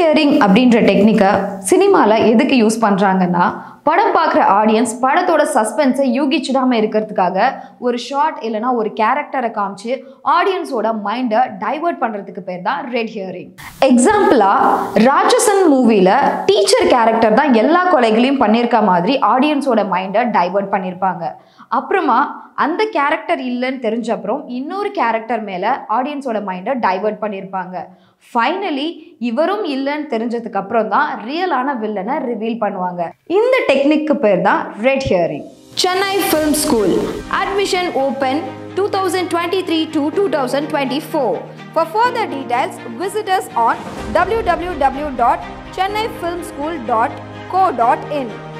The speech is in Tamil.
ஹியரிங் அப்படின்ற டெக்னிக்கை சினிமாவில் எதுக்கு யூஸ் பண்ணுறாங்கன்னா படம் பார்க்குற ஆடியன்ஸ் படத்தோட சஸ்பென்ஸை யூகிச்சிடாமல் இருக்கிறதுக்காக ஒரு ஷார்ட் இல்லைனா ஒரு கேரக்டரை காமிச்சு ஆடியன்ஸோட மைண்டை டைவர்ட் பண்ணுறதுக்கு பேர் தான் ரெட் ஹியரிங் எக்ஸாம்பிளாக ராட்சசன் மூவியில் டீச்சர் கேரக்டர் தான் எல்லா கொலைகளையும் பண்ணியிருக்க மாதிரி ஆடியன்ஸோட மைண்டை டைவர்ட் பண்ணியிருப்பாங்க அப்புறமா அந்த கேரக்டர் இல்லைன்னு தெரிஞ்ச அப்புறம் இன்னொரு கேரக்டர் மேலே ஆடியன்ஸோட மைண்டை டைவர்ட் பண்ணியிருப்பாங்க ஃபைனலி இவரும் இல்லைன்னு தெரிஞ்சதுக்கு அப்புறம் தான் ரியலான வில்லனை ரிவீல் பண்ணுவாங்க இந்த டெக்னிக்கு பேர் தான் red herring Chennai film school admission open 2023 to 2024. For further details, visit us on www.chellaifilmschool.co.in.